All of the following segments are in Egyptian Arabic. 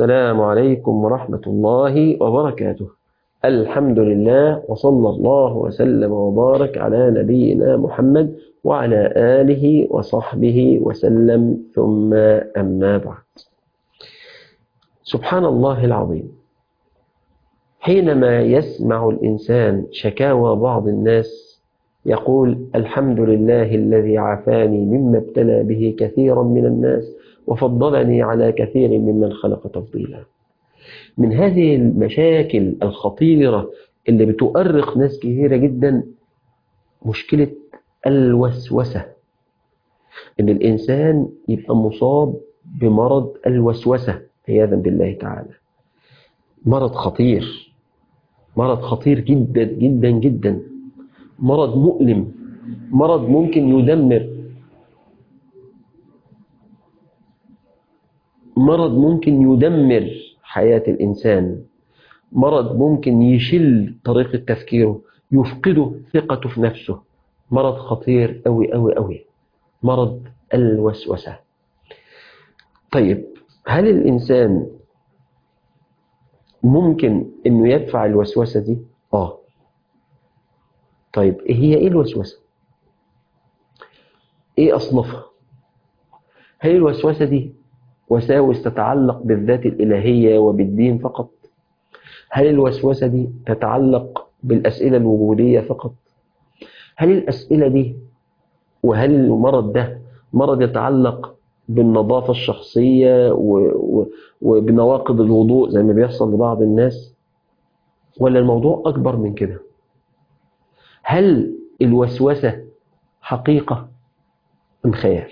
السلام عليكم ورحمة الله وبركاته الحمد لله وصلى الله وسلم وبارك على نبينا محمد وعلى آله وصحبه وسلم ثم أما بعد سبحان الله العظيم حينما يسمع الإنسان شكاوى بعض الناس يقول الحمد لله الذي عافاني مما ابتلى به كثيرا من الناس وفضلني على كثير ممن خلق تفضيلا من هذه المشاكل الخطيرة اللي بتؤرق ناس كثيرة جدا مشكلة الوسوسة إن الإنسان يبقى مصاب بمرض الوسوسة عياذا بالله تعالى مرض خطير مرض خطير جدا جدا جدا مرض مؤلم مرض ممكن يدمر مرض ممكن يدمر حياة الإنسان مرض ممكن يشل طريقة تفكيره يفقده ثقته في نفسه مرض خطير أوي أوي أوي مرض الوسوسة طيب هل الإنسان ممكن أنه يدفع الوسوسة دي؟ آه طيب إيه هي إيه الوسوسة؟ إيه أصنافها؟ هل الوسوسة دي وساوس تتعلق بالذات الإلهية وبالدين فقط؟ هل الوسوسة دي تتعلق بالأسئلة الوجودية فقط؟ هل الأسئلة دي وهل المرض ده مرض يتعلق بالنظافة الشخصية وبنواقض الوضوء زي ما بيحصل لبعض الناس ولا الموضوع أكبر من كده هل الوسوسة حقيقة أم خيال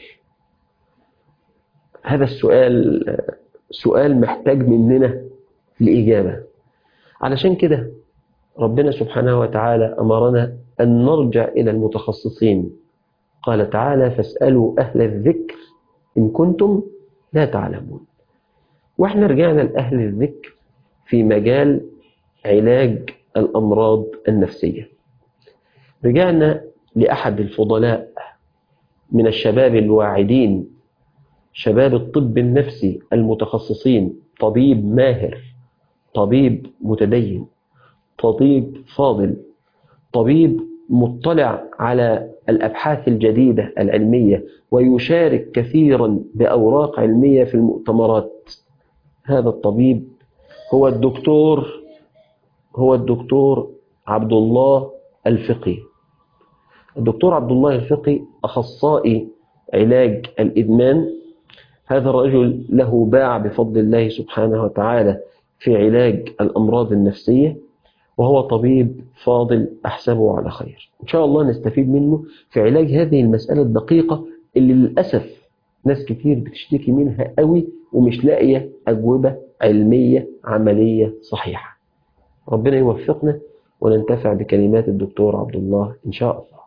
هذا السؤال سؤال محتاج مننا الإجابة علشان كده ربنا سبحانه وتعالى أمرنا أن نرجع إلى المتخصصين قال تعالى فاسألوا أهل الذكر إن كنتم لا تعلمون وإحنا رجعنا لأهل الذكر في مجال علاج الأمراض النفسية رجعنا لأحد الفضلاء من الشباب الواعدين شباب الطب النفسي المتخصصين طبيب ماهر طبيب متدين طبيب فاضل طبيب مطلع على الأبحاث الجديدة العلمية ويشارك كثيرا بأوراق علمية في المؤتمرات هذا الطبيب هو الدكتور هو الدكتور عبد الله الفقي الدكتور عبد الله الفقي أخصائي علاج الإدمان هذا الرجل له باع بفضل الله سبحانه وتعالى في علاج الأمراض النفسية وهو طبيب فاضل أحسبه على خير إن شاء الله نستفيد منه في علاج هذه المسألة الدقيقة اللي للأسف ناس كتير بتشتكي منها قوي ومش لاقية أجوبة علمية عملية صحيحة ربنا يوفقنا وننتفع بكلمات الدكتور عبد الله إن شاء الله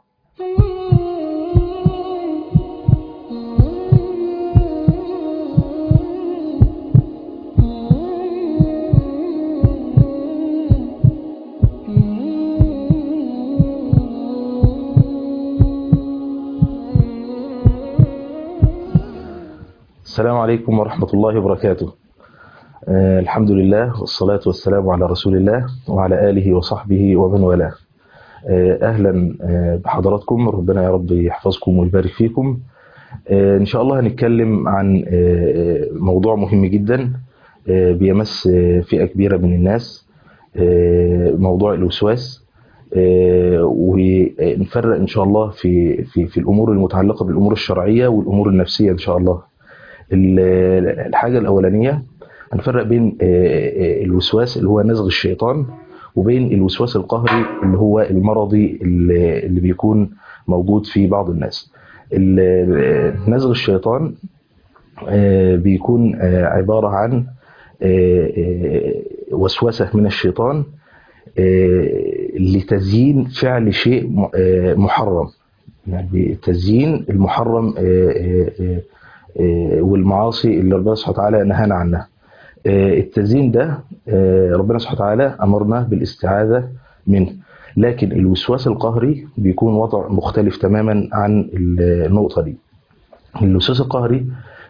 السلام عليكم ورحمة الله وبركاته آه الحمد لله والصلاة والسلام على رسول الله وعلى آله وصحبه ومن والاه آه أهلا آه بحضراتكم ربنا يا رب يحفظكم ويبارك فيكم آه إن شاء الله هنتكلم عن آه موضوع مهم جدا آه بيمس آه فئة كبيرة من الناس آه موضوع الوسواس آه ونفرق إن شاء الله في, في, في الأمور المتعلقة بالأمور الشرعية والأمور النفسية إن شاء الله الحاجة الأولانية هنفرق بين الوسواس اللي هو نزغ الشيطان وبين الوسواس القهري اللي هو المرضي اللي بيكون موجود في بعض الناس نزغ الشيطان بيكون عبارة عن وسوسة من الشيطان لتزيين فعل شيء محرم يعني تزيين المحرم والمعاصي اللي ربنا سبحانه وتعالى نهانا عنها التزيين ده ربنا سبحانه وتعالى أمرنا بالاستعاذة منه لكن الوسواس القهري بيكون وضع مختلف تماما عن النقطة دي الوسواس القهري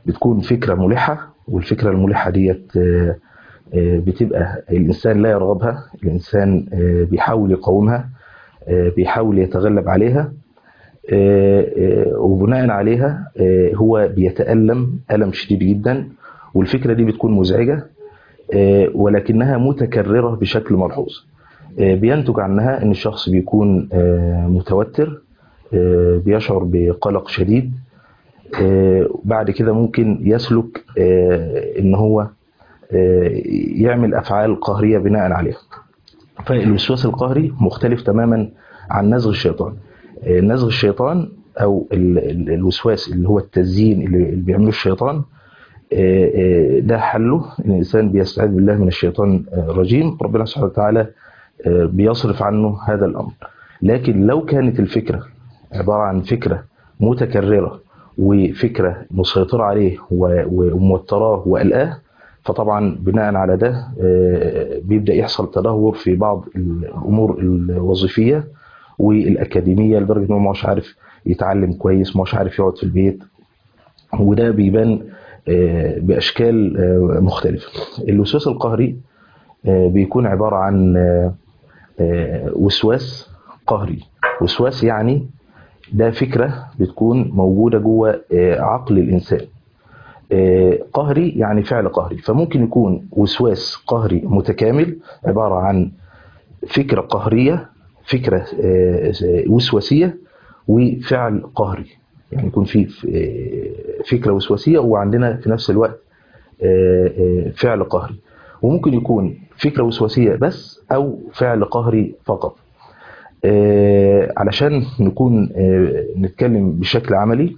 بتكون فكرة ملحة والفكرة الملحة ديت آه، آه، بتبقى الإنسان لا يرغبها الإنسان آه، بيحاول يقاومها آه، بيحاول يتغلب عليها آه، آه، وبناء عليها آه، هو بيتألم ألم شديد جدا والفكرة دي بتكون مزعجة آه، ولكنها متكررة بشكل ملحوظ آه، بينتج عنها ان الشخص بيكون آه، متوتر آه، بيشعر بقلق شديد آه، بعد كده ممكن يسلك آه، ان هو آه، يعمل افعال قهريه بناء عليها فالوسواس القهري مختلف تماما عن نزغ الشيطان آه، نزغ الشيطان او ال- ال- الوسواس اللي هو التزيين اللي اللي بيعمله الشيطان آه، آه، ده حله ان الانسان بيستعيذ بالله من الشيطان آه، الرجيم ربنا سبحانه وتعالى آه، بيصرف عنه هذا الامر لكن لو كانت الفكره عباره عن فكره متكرره وفكره مسيطره عليه و- وموتراه وقلقاه فطبعا بناء على ده آه، بيبدا يحصل تدهور في بعض الامور الوظيفيه والاكاديميه لدرجه ان هو مش عارف يتعلم كويس مش عارف يقعد في البيت وده بيبان آه، باشكال آه، مختلفه الوسواس القهري آه، بيكون عباره عن آه، آه، وسواس قهري وسواس يعني ده فكره بتكون موجوده جوه آه، عقل الانسان آه، قهري يعني فعل قهري فممكن يكون وسواس قهري متكامل عباره عن فكره قهريه فكره آه، وسواسيه وفعل قهري يعني يكون في آه، فكره وسواسيه وعندنا في نفس الوقت آه، آه، فعل قهري وممكن يكون فكره وسواسيه بس او فعل قهري فقط آه، علشان نكون آه، نتكلم بشكل عملي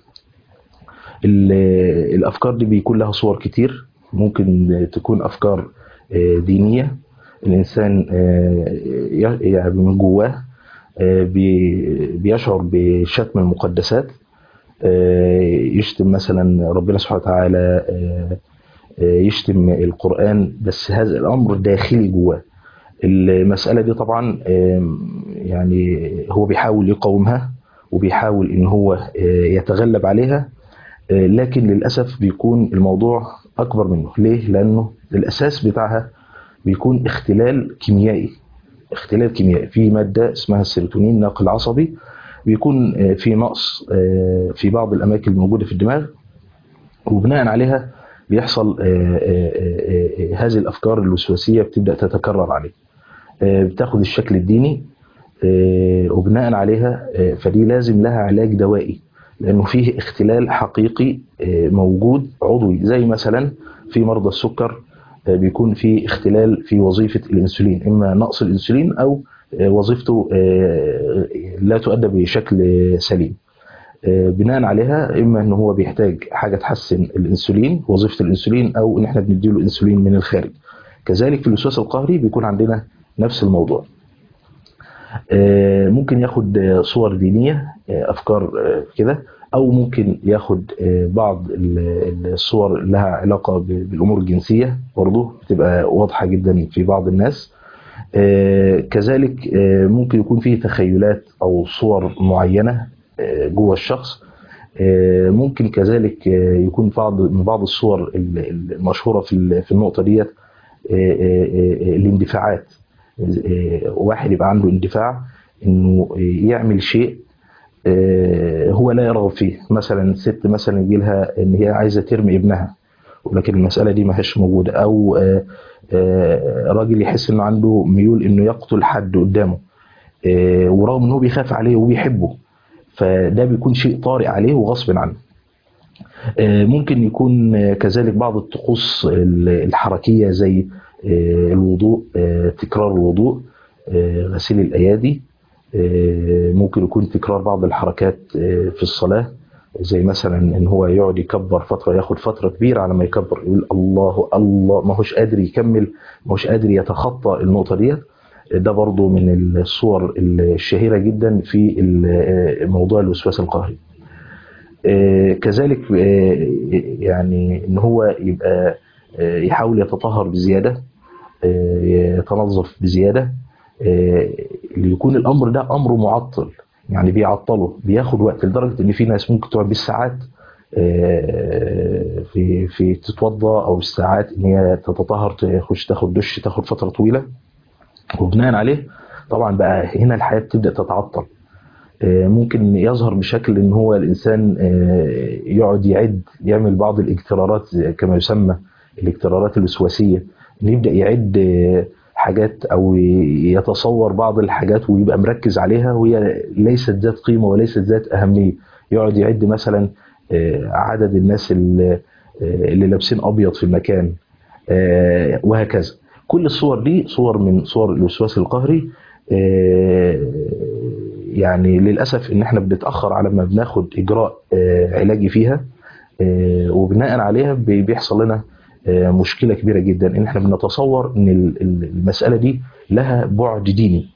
ال- الافكار دي بيكون لها صور كتير ممكن تكون افكار آه، دينيه الانسان آه، ي- يعني من جواه آه، بي- بيشعر بشتم المقدسات آه، يشتم مثلا ربنا سبحانه وتعالى آه، آه، يشتم القرآن بس هذا الأمر داخلي جواه المسألة دي طبعا آم، يعني هو بيحاول يقاومها وبيحاول ان هو آه، يتغلب عليها آه، لكن للأسف بيكون الموضوع أكبر منه ليه؟ لأنه الأساس بتاعها بيكون اختلال كيميائي اختلال كيميائي في مادة اسمها السيروتونين ناقل عصبي بيكون آه، في نقص آه، في بعض الأماكن الموجودة في الدماغ وبناء عليها بيحصل آه، آه، آه، آه، هذه الأفكار الوسواسية بتبدأ تتكرر عليه آه، بتاخد الشكل الديني آه، وبناء عليها آه، فدي لازم لها علاج دوائي لأنه فيه اختلال حقيقي آه، موجود عضوي زي مثلا في مرضى السكر آه، بيكون في اختلال في وظيفة الأنسولين إما نقص الأنسولين أو آه، وظيفته آه، لا تؤدى بشكل آه، سليم آه، بناء عليها اما ان هو بيحتاج حاجه تحسن الانسولين وظيفه الانسولين او ان احنا بنديله انسولين من الخارج كذلك في الوسواس القهري بيكون عندنا نفس الموضوع آه، ممكن ياخد آه، صور دينيه آه، افكار آه، كده او ممكن ياخد آه، بعض ال- الصور لها علاقه ب- بالامور الجنسيه برضه بتبقى واضحه جدا في بعض الناس آه، كذلك آه، ممكن يكون فيه تخيلات او صور معينه آه، جوه الشخص آه، ممكن كذلك آه، يكون بعض من بعض الصور ال- ال- المشهوره في ال- في النقطه ديت آه، آه، آه، الاندفاعات آه، واحد يبقى عنده اندفاع انه يعمل شيء آه، هو لا يرغب فيه مثلا ست مثلا يجي لها ان هي عايزه ترمي ابنها ولكن المساله دي ما هيش موجوده او آه، آه، راجل يحس انه عنده ميول انه يقتل حد قدامه آه، ورغم انه بيخاف عليه وبيحبه فده بيكون شيء طارئ عليه وغصب عنه آه، ممكن يكون آه، كذلك بعض الطقوس ال- الحركية زي آه، الوضوء آه، تكرار الوضوء آه، غسيل الأيادي آه، ممكن يكون تكرار بعض الحركات آه، في الصلاة زي مثلا ان هو يقعد يكبر فتره ياخد فتره كبيره على ما يكبر يقول الله الله ما هوش قادر يكمل ما هوش قادر يتخطى النقطه ديت ده برضو من الصور الشهيره جدا في ال- موضوع الوسواس القهري آه، كذلك آه، يعني ان هو يبقى آه، يحاول يتطهر بزياده آه، يتنظف بزياده آه، ليكون الامر ده امر معطل يعني بيعطله بياخد وقت لدرجه ان في ناس ممكن تقعد بالساعات آه، في في تتوضا او الساعات ان هي تتطهر تخش تاخد دش تاخد فتره طويله وبناء عليه طبعا بقى هنا الحياه تبدا تتعطل آه، ممكن يظهر بشكل ان هو الانسان آه، يقعد يعد يعمل بعض الاجترارات زي- كما يسمى الاجترارات الوسواسيه إنه يبدا يعد آه، حاجات او يتصور بعض الحاجات ويبقى مركز عليها وهي ليست ذات قيمه وليست ذات اهميه يقعد يعد مثلا آه، عدد الناس اللي آه، اللي لابسين ابيض في المكان آه، وهكذا كل الصور دي صور من صور الوسواس القهري آه، يعني للاسف ان احنا بنتاخر على ما بناخد اجراء آه، علاجي فيها آه، وبناء عليها بي- بيحصل لنا آه، مشكله كبيره جدا ان احنا بنتصور ان ال- ال- المساله دي لها بعد ديني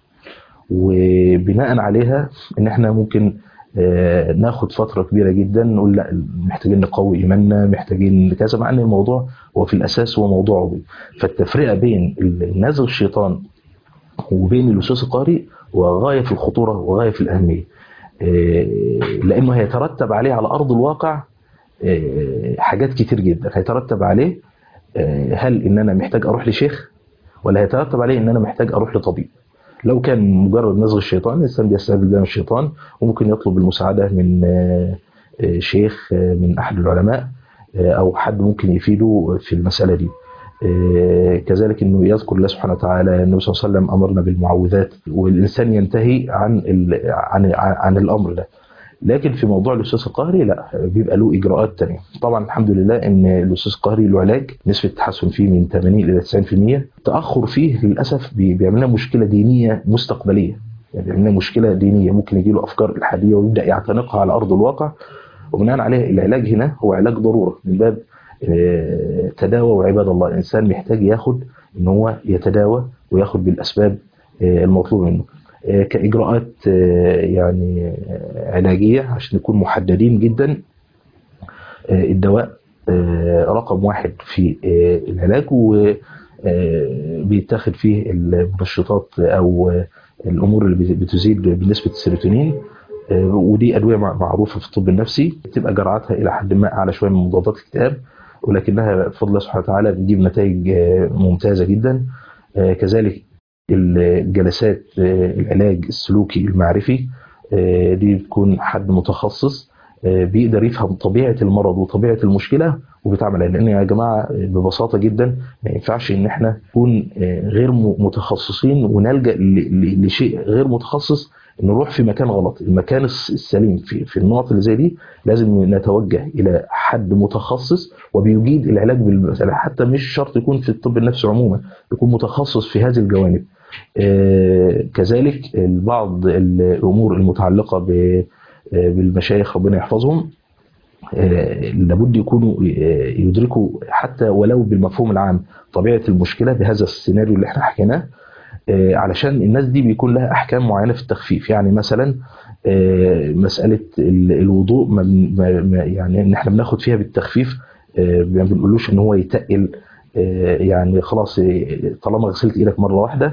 وبناء عليها ان احنا ممكن آه، ناخد فتره كبيره جدا نقول لا محتاجين نقوي ايماننا محتاجين كذا مع ان الموضوع هو في الاساس هو موضوع عضوي فالتفرقه بين النزغ الشيطان وبين الوسواس القهري وغايه في الخطوره وغايه في الاهميه آه، لانه هيترتب عليه على ارض الواقع آه، حاجات كتير جدا هيترتب عليه آه، هل ان انا محتاج اروح لشيخ ولا هيترتب عليه ان انا محتاج اروح لطبيب لو كان مجرد نزغ الشيطان الانسان بيستعيذ بالله من الشيطان وممكن يطلب المساعده من آه، آه، شيخ آه، من احد العلماء آه، او حد ممكن يفيده في المساله دي آه، كذلك انه يذكر الله سبحانه وتعالى النبي صلى الله عليه وسلم امرنا بالمعوذات والانسان ينتهي عن ال- عن عن الامر ده لكن في موضوع الوسواس القهري لا بيبقى له اجراءات تانية طبعا الحمد لله ان الوسواس القهري له علاج نسبه التحسن فيه من 80 الى 90% تاخر فيه للاسف بي- بيعمل لنا مشكله دينيه مستقبليه يعني بيعمل لنا مشكله دينيه ممكن يجي له افكار الحاديه ويبدا يعتنقها على ارض الواقع وبناء عليه العلاج هنا هو علاج ضروره من باب آه، تداوى وعباد الله الانسان محتاج ياخد ان هو يتداوى وياخد بالاسباب آه، المطلوب منه آه، كاجراءات آه، يعني آه، علاجيه عشان نكون محددين جدا آه، الدواء آه، رقم واحد في آه، العلاج وبيتاخد فيه المنشطات او آه، الامور اللي بتزيد بنسبه السيروتونين آه، ودي ادويه مع- معروفه في الطب النفسي بتبقى جرعاتها الى حد ما اعلى شويه من مضادات الاكتئاب ولكنها بفضل الله سبحانه وتعالى بتجيب نتائج آه، ممتازه جدا آه، كذلك الجلسات آه، العلاج السلوكي المعرفي آه، دي بتكون حد متخصص آه، بيقدر يفهم طبيعه المرض وطبيعه المشكله وبيتعامل عليها لان يا جماعه آه، ببساطه جدا ما ينفعش ان احنا نكون آه، غير م- متخصصين ونلجا ل- ل- لشيء غير متخصص نروح في مكان غلط المكان الس- السليم في في النقط اللي زي دي لازم نتوجه الى حد متخصص وبيجيد العلاج بالمساله حتى مش شرط يكون في الطب النفسي عموما يكون متخصص في هذه الجوانب آه، كذلك بعض الامور المتعلقه ب- آه، بالمشايخ ربنا يحفظهم آه، لابد يكونوا آه، يدركوا حتى ولو بالمفهوم العام طبيعه المشكله بهذا السيناريو اللي احنا حكيناه آه، علشان الناس دي بيكون لها احكام معينه في التخفيف يعني مثلا آه، مساله ال- الوضوء ما بن- ما- ما- يعني ان احنا بناخد فيها بالتخفيف آه، ما بنقولوش ان هو يتقل آه، يعني خلاص آه، طالما غسلت ايدك مره واحده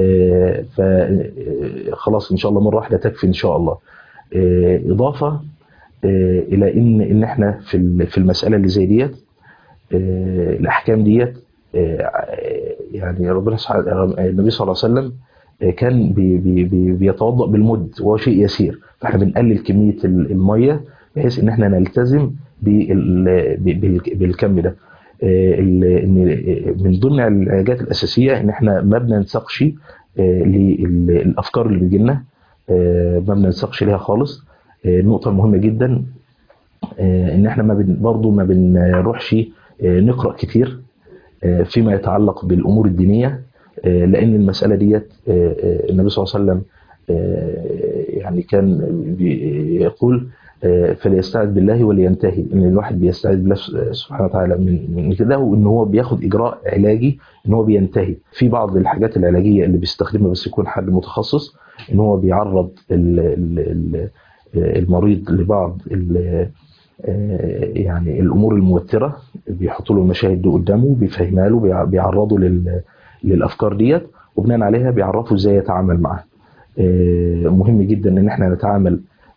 فخلاص ان شاء الله مره واحده تكفي ان شاء الله آه، اضافه آه، الى ان ان احنا في ال- في المساله اللي زي ديت آه، الاحكام ديت آه، يعني ربنا سبحانه النبي صلى الله عليه وسلم آه، كان بي بي بي بيتوضا بالمد وهو شيء يسير فاحنا بنقلل كميه ال- الميه بحيث ان احنا نلتزم بال- بال- بالكم ده آه، ال- ان آه، من ضمن العلاجات الاساسيه ان احنا ما بننسقش آه، للافكار اللي بتجي لنا آه، ما بننسقش ليها خالص آه، النقطه المهمه جدا آه، ان احنا ما بن برضه ما بنروحش آه، نقرا كتير آه، فيما يتعلق بالامور الدينيه آه، لان المساله ديت آه، آه، النبي صلى الله عليه وسلم آه، يعني كان بي- يقول آه، فليستعذ بالله ولينتهي ان الواحد بيستعذ بالله سبحانه وتعالى من من كده وان هو بياخد اجراء علاجي ان هو بينتهي في بعض الحاجات العلاجيه اللي بيستخدمها بس يكون حد متخصص ان هو بيعرض ال- ال- ال- المريض لبعض ال- آه، يعني الامور الموتره بيحطوا له المشاهد دي قدامه بيفهمها له بيع- بيعرضوا لل- للافكار ديت وبناء عليها بيعرفوا ازاي يتعامل معاها آه، مهم جدا ان احنا نتعامل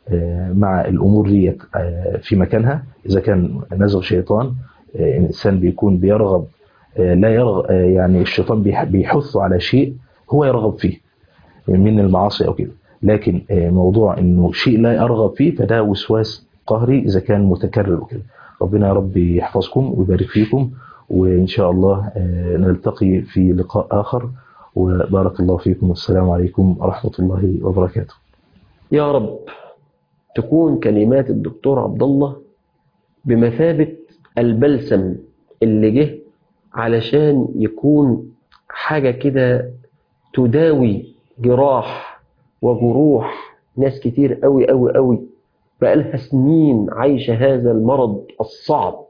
آه، مع الامور ديت آه، في مكانها اذا كان نزغ شيطان آه، الانسان بيكون بيرغب آه، لا يرغب يعني الشيطان بيح- بيحثه على شيء هو يرغب فيه من المعاصي او كده لكن آه، موضوع انه شيء لا يرغب فيه فده وسواس قهري اذا كان متكرر وكده ربنا يا رب يحفظكم ويبارك فيكم وان شاء الله آه، نلتقي في لقاء اخر وبارك الله فيكم والسلام عليكم ورحمه الله وبركاته يا رب تكون كلمات الدكتور عبد الله بمثابة البلسم اللي جه علشان يكون حاجة كده تداوي جراح وجروح ناس كتير قوي قوي قوي بقالها سنين عايشة هذا المرض الصعب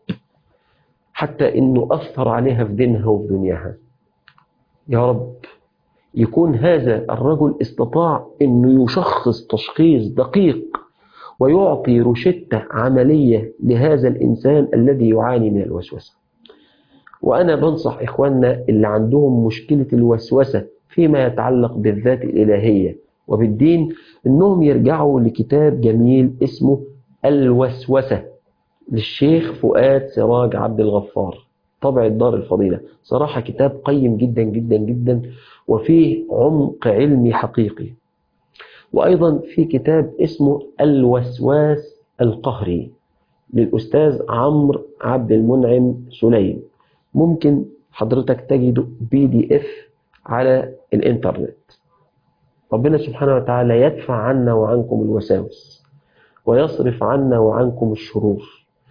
حتى انه اثر عليها في دينها وفي دنياها يا رب يكون هذا الرجل استطاع انه يشخص تشخيص دقيق ويعطي روشتة عملية لهذا الإنسان الذي يعاني من الوسوسة وأنا بنصح إخواننا اللي عندهم مشكلة الوسوسة فيما يتعلق بالذات الإلهية وبالدين إنهم يرجعوا لكتاب جميل اسمه الوسوسة للشيخ فؤاد سراج عبد الغفار طبع الدار الفضيلة صراحة كتاب قيم جدا جدا جدا وفيه عمق علمي حقيقي وأيضا في كتاب اسمه الوسواس القهري للأستاذ عمرو عبد المنعم سليم ممكن حضرتك تجده بي دي اف على الانترنت ربنا سبحانه وتعالى يدفع عنا وعنكم الوساوس ويصرف عنا وعنكم الشرور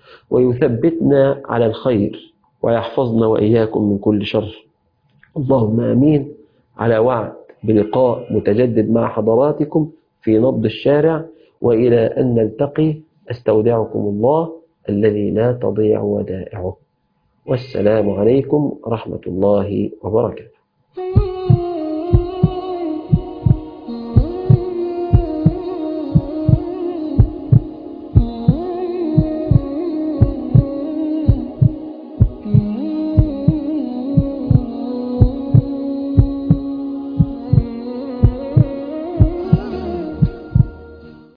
ويثبتنا على الخير ويحفظنا وإياكم من كل شر اللهم آمين على وعد بلقاء متجدد مع حضراتكم في نبض الشارع وإلى أن نلتقي أستودعكم الله الذي لا تضيع ودائعه والسلام عليكم ورحمة الله وبركاته